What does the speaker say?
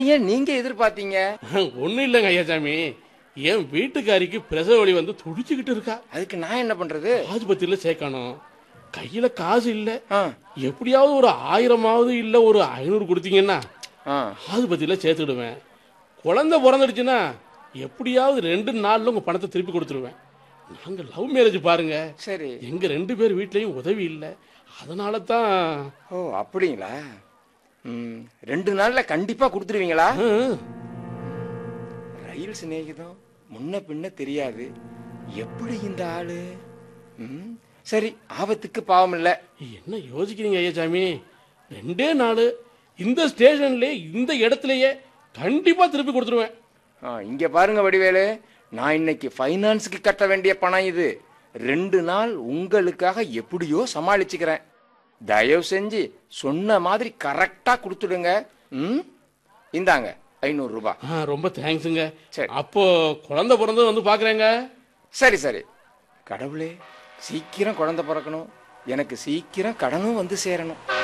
ஏன் நீங்க எதிர்பார்த்தீங்க ஒண்ணும் இல்லைங்க ஐயாசாமி என் வீட்டுக்காரிக்கு பிரசவ வலி வந்து துடிச்சுக்கிட்டு இருக்கா அதுக்கு நான் என்ன பண்றது ஆஸ்பத்திரியில சேர்க்கணும் கையில காசு இல்ல ஆ, எப்படியாவது ஒரு ஆயிரமாவது இல்ல ஒரு ஐநூறு கொடுத்தீங்கன்னா ஆ. ஆஸ்பத்திரியில சேர்த்துடுவேன் குழந்தை பிறந்துடுச்சுன்னா எப்படியாவது ரெண்டு நாள்ல உங்க பணத்தை திருப்பி கொடுத்துருவேன் நாங்க லவ் மேரேஜ் பாருங்க சரி எங்க ரெண்டு பேர் வீட்லயும் உதவி இல்ல அதனால தான் ஓ அப்படிங்களா ம், ரெண்டு நாள்ல கண்டிப்பா கொடுத்துருவீங்களா ரயில் சிநேகிதம் முன்ன பின்ன தெரியாது எப்படி இந்த ஆளு ம், சரி ஆபத்துக்கு பாவம் இல்ல என்ன யோசிக்கிறீங்க ஐயாசாமி ரெண்டே நாள் இந்த ஸ்டேஷன்லயே இந்த இடத்துலயே கண்டிப்பா திருப்பி கொடுத்துருவேன் ஆ, இங்க பாருங்க வடிவேலு நான் இன்னைக்கு ஃபைனான்ஸுக்கு கட்ட வேண்டிய பணம் இது ரெண்டு நாள் உங்களுக்காக எப்படியோ சமாளிச்சுக்கிறேன் தயவு செஞ்சு சொன்ன மாதிரி கரெக்டா கொடுத்துடுங்க ம் இந்தாங்க ஐநூறு ரூபாய் ஆ, ரொம்ப தேங்க்ஸுங்க சரி. அப்போ குழந்தை பிறந்து வந்து பாக்குறேங்க சரி சரி கடவுளே சீக்கிரம் குழந்தை பிறக்கணும் எனக்கு சீக்கிரம் கடனும் வந்து சேரணும்